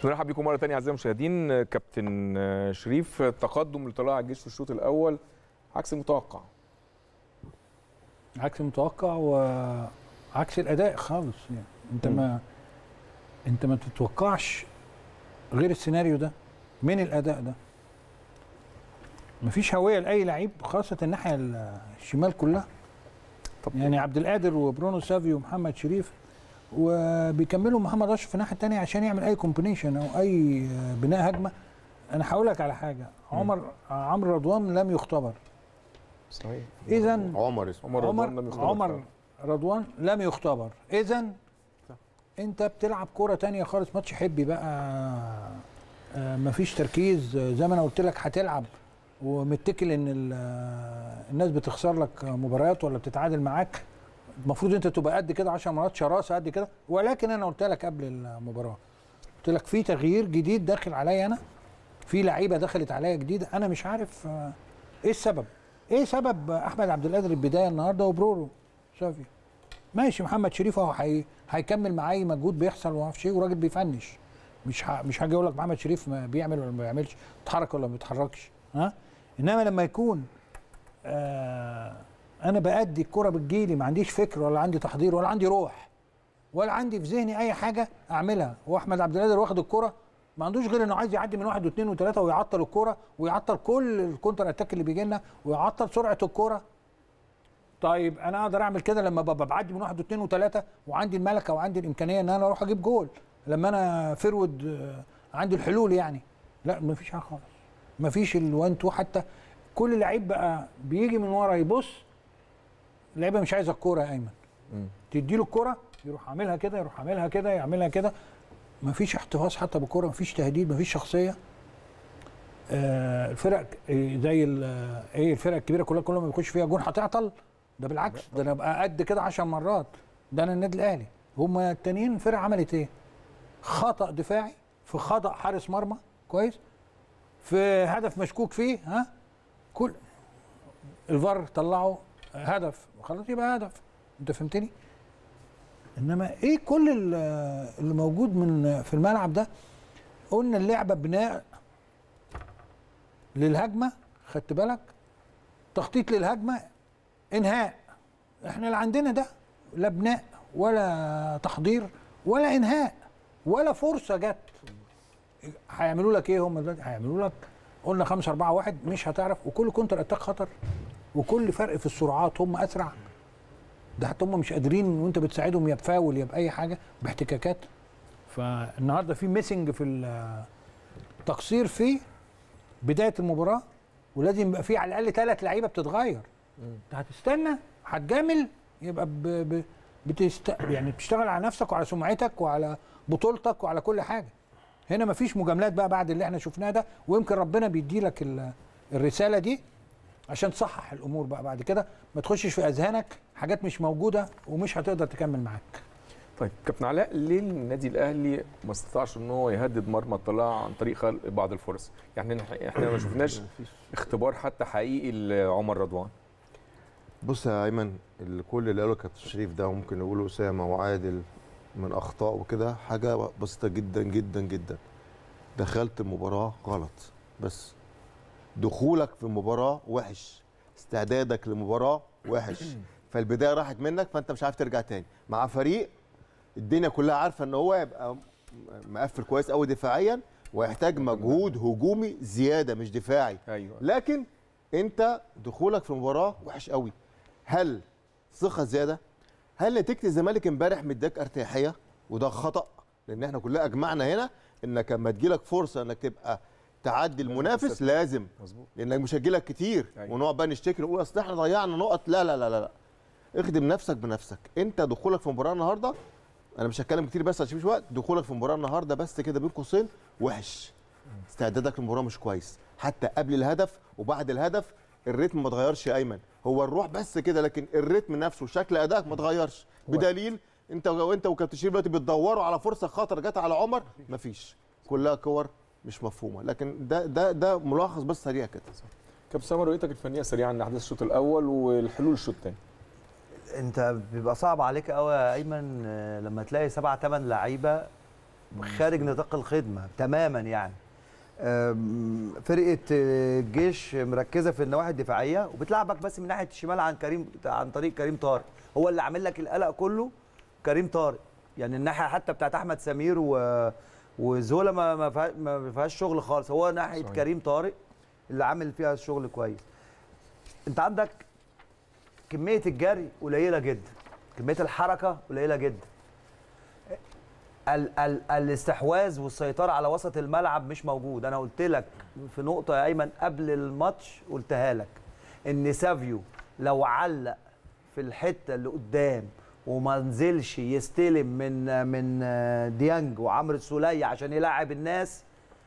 نرحب بكم مره ثانيه اعزائي المشاهدين كابتن شريف تقدم لطلائع الجيش في الشوط الاول عكس المتوقع عكس المتوقع وعكس الاداء خالص يعني انت ما انت ما تتوقعش غير السيناريو ده من الاداء ده مفيش هويه لاي لعيب خاصه الناحيه الشمال كلها طب يعني عبد القادر وبرونو سافيو ومحمد شريف وبيكملوا محمد اشرف في الناحيه الثانيه عشان يعمل اي كومبينيشن او اي بناء هجمه انا هقول لك على حاجه عمر عمرو رضوان لم يختبر صحيح اذا عمر اسمه عمر رضوان لم عمر يختبر عمر رضوان لم يختبر اذا انت بتلعب كوره تانية خالص ماتش حبي بقى آه، مفيش تركيز آه، زي ما انا قلت لك هتلعب ومتكل ان ال- آه، الناس بتخسر لك مباريات ولا بتتعادل معاك المفروض انت تبقى قد كده 10 مرات شراسه قد كده ولكن انا قلت لك قبل المباراه قلت لك في تغيير جديد داخل عليا انا في لعيبه دخلت عليا جديده انا مش عارف آه، ايه السبب ايه سبب احمد عبد القادر البدايه النهارده وبرورو صافي ماشي محمد شريف اهو هي- هيكمل معاه اي مجهود بيحصل وما اعرفش ايه وراجل بيفنش مش ه... مش هاجي اقول لك محمد شريف ما بيعمل ولا ما بيعملش بيتحرك ولا ما بيتحركش ها انما لما يكون آه انا بادي الكره بتجيلي ما عنديش فكر ولا عندي تحضير ولا عندي روح ولا عندي في ذهني اي حاجه اعملها واحمد عبد القادر واخد الكره ما عندوش غير انه عايز يعدي من واحد واثنين وثلاثه ويعطل الكره ويعطل كل الكونتر اتاك اللي بيجي لنا ويعطل سرعه الكره طيب انا اقدر اعمل كده لما ببقى بعدي من واحد واثنين وثلاثه وعندي الملكه وعندي الامكانيه ان انا اروح اجيب جول لما انا فرود آه، عندي الحلول يعني لا مفيش حاجه خالص مفيش الوان تو حتى كل لعيب بقى بيجي من ورا يبص اللعيبه مش عايزه الكوره يا ايمن مم. تدي له الكوره يروح عاملها كده يروح عاملها كده يعملها كده مفيش احتفاظ حتى بالكوره مفيش تهديد مفيش شخصيه آه الفرق آه، زي ال- آه، ايه الفرق الكبيره كلها كل ما بيخش فيها جون هتعطل ده بالعكس ده انا ابقى قد كده 10 مرات ده انا النادي الاهلي هما التانيين الفرق عملت ايه؟ خطا دفاعي في خطا حارس مرمى كويس في هدف مشكوك فيه ها كل الفار طلعوا هدف خلاص يبقى هدف انت فهمتني؟ انما ايه كل ال- اللي موجود من في الملعب ده قلنا اللعبه بناء للهجمه خدت بالك تخطيط للهجمه انهاء احنا اللي عندنا ده لا بناء ولا تحضير ولا انهاء ولا فرصه جت هيعملوا لك ايه هم دلوقتي هيعملوا لك قلنا 5 4 1 مش هتعرف وكل كونتر اتاك خطر وكل فرق في السرعات هم اسرع ده حتى هم مش قادرين وانت بتساعدهم يا بفاول يا باي حاجه باحتكاكات فالنهارده في ميسنج في ال- تقصير في بدايه المباراه ولازم يبقى في على الاقل ثلاث لعيبه بتتغير انت هتستنى هتجامل يبقى ب... ب... بتست... يعني بتشتغل على نفسك وعلى سمعتك وعلى بطولتك وعلى كل حاجه هنا مفيش مجاملات بقى بعد اللي احنا شفناه ده ويمكن ربنا بيدي لك ال... الرساله دي عشان تصحح الامور بقى بعد كده ما تخشش في اذهانك حاجات مش موجوده ومش هتقدر تكمل معاك طيب كابتن علاء ليه النادي الاهلي ما استطاعش ان هو يهدد مرمى الطلاع عن طريق خلق بعض الفرص يعني إحنا- احنا ما شفناش اختبار حتى حقيقي لعمر رضوان بص يا ايمن ال- كل اللي قاله كابتن شريف ده ممكن نقوله اسامه وعادل من اخطاء وكده حاجه بسيطه جدا جدا جدا دخلت المباراه غلط بس دخولك في المباراه وحش استعدادك للمباراه وحش فالبدايه راحت منك فانت مش عارف ترجع تاني مع فريق الدنيا كلها عارفه ان هو يبقى م- مقفل كويس قوي دفاعيا ويحتاج مجهود هجومي زياده مش دفاعي ايوه لكن انت دخولك في المباراه وحش قوي هل ثقه زياده هل نتيجه الزمالك امبارح مداك ارتياحيه وده خطا لان احنا كلنا اجمعنا هنا انك لما تجيلك فرصه انك تبقى تعدي المنافس تستفيد. لازم مظبوط لانك مش هتجيلك كتير أيوة. ونقعد بقى نشتكي نقول اصل احنا ضيعنا نقط لا لا لا لا لا اخدم نفسك بنفسك انت دخولك في مباراه النهارده انا مش هتكلم كتير بس عشان مش وقت دخولك في مباراه النهارده بس كده بين قوسين وحش استعدادك للمباراه مش كويس حتى قبل الهدف وبعد الهدف الريتم ما اتغيرش يا ايمن هو الروح بس كده لكن الريتم نفسه وشكل ادائك ما اتغيرش بدليل انت وانت وكابتن شريف دلوقتي بتدوروا على فرصه خطر جت على عمر مفيش كلها كور مش مفهومه لكن ده ده ده ملخص بس سريع كده كابتن سامر رؤيتك الفنيه سريعا لاحداث الشوط الاول والحلول الشوط الثاني انت بيبقى صعب عليك قوي يا ايمن آه، لما تلاقي سبعة ثمان لعيبه خارج نطاق الخدمه تماما يعني أم، فرقه آه، الجيش مركزه في النواحي الدفاعيه وبتلعبك بس من ناحيه الشمال عن كريم عن طريق كريم طارق هو اللي عامل لك القلق كله كريم طارق يعني الناحيه حتى بتاعت احمد سمير و وزولا ما ما فيها- ما فيهاش شغل خالص هو ناحيه صحيح. كريم طارق اللي عامل فيها الشغل كويس انت عندك كميه الجري قليله جدا كميه الحركه قليله جدا ال ال الاستحواذ والسيطره على وسط الملعب مش موجود انا قلت لك في نقطه يا ايمن قبل الماتش قلتها لك ان سافيو لو علق في الحته اللي قدام وما نزلش يستلم من من ديانج وعمرو السوليه عشان يلعب الناس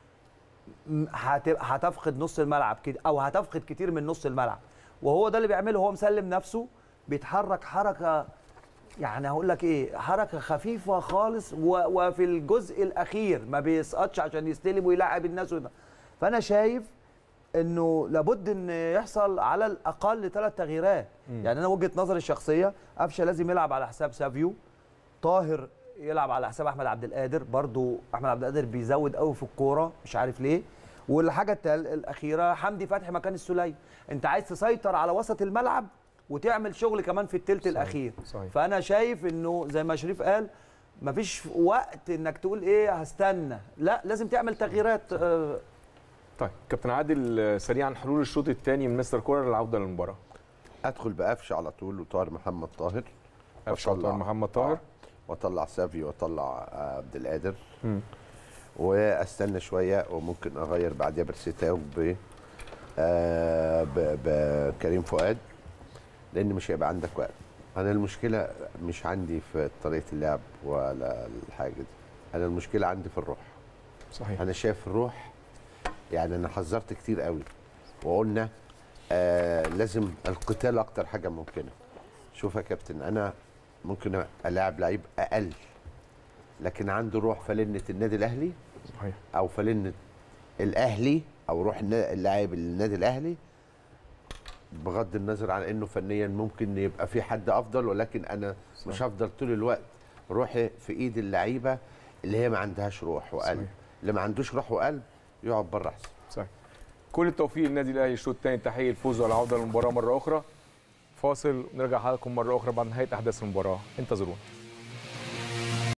م- هتبقى هتفقد نص الملعب كده او هتفقد كتير من نص الملعب وهو ده اللي بيعمله هو مسلم نفسه بيتحرك حركه يعني هقول لك ايه حركه خفيفه خالص و... وفي الجزء الاخير ما بيسقطش عشان يستلم ويلعب الناس وده. فانا شايف انه لابد ان يحصل على الاقل ثلاث تغييرات يعني انا وجهه نظري الشخصيه قفشه لازم يلعب على حساب سافيو طاهر يلعب على حساب احمد عبد القادر برضو احمد عبد القادر بيزود قوي في الكوره مش عارف ليه والحاجه التال- الاخيره حمدي فتحي مكان السوليه انت عايز تسيطر على وسط الملعب وتعمل شغل كمان في الثلث الاخير صحيح. فانا شايف انه زي ما شريف قال مفيش وقت انك تقول ايه هستنى لا لازم تعمل تغييرات آه، طيب كابتن عادل آه، سريعا حلول الشوط الثاني من مستر كولر للعوده للمباراه ادخل بقفش على طول وطاهر محمد طاهر قفشه وأطلع- وطاهر محمد طاهر آه، واطلع سافي واطلع آه، عبد القادر مم. واستنى شويه وممكن اغير بعديها برسيتاو ب آه، ب- بكريم فؤاد لان مش هيبقى عندك وقت انا المشكله مش عندي في طريقه اللعب ولا الحاجه دي انا المشكله عندي في الروح صحيح انا شايف الروح يعني انا حذرت كتير قوي وقلنا آه لازم القتال اكتر حاجه ممكنه شوف يا كابتن انا ممكن الاعب لعيب اقل لكن عنده روح فلنه النادي الاهلي صحيح او فلنه الاهلي او روح النا- اللاعب النادي الاهلي بغض النظر عن انه فنيا ممكن يبقى في حد افضل ولكن انا صح. مش هفضل طول الوقت روحي في ايد اللعيبه اللي هي ما عندهاش روح وقلب صحيح. اللي ما عندوش روح وقلب يقعد بره احسن صحيح كل التوفيق للنادي الاهلي الشوط الثاني تحقيق الفوز والعوده للمباراه مره اخرى فاصل نرجع حضراتكم مره اخرى بعد نهايه احداث المباراه انتظرونا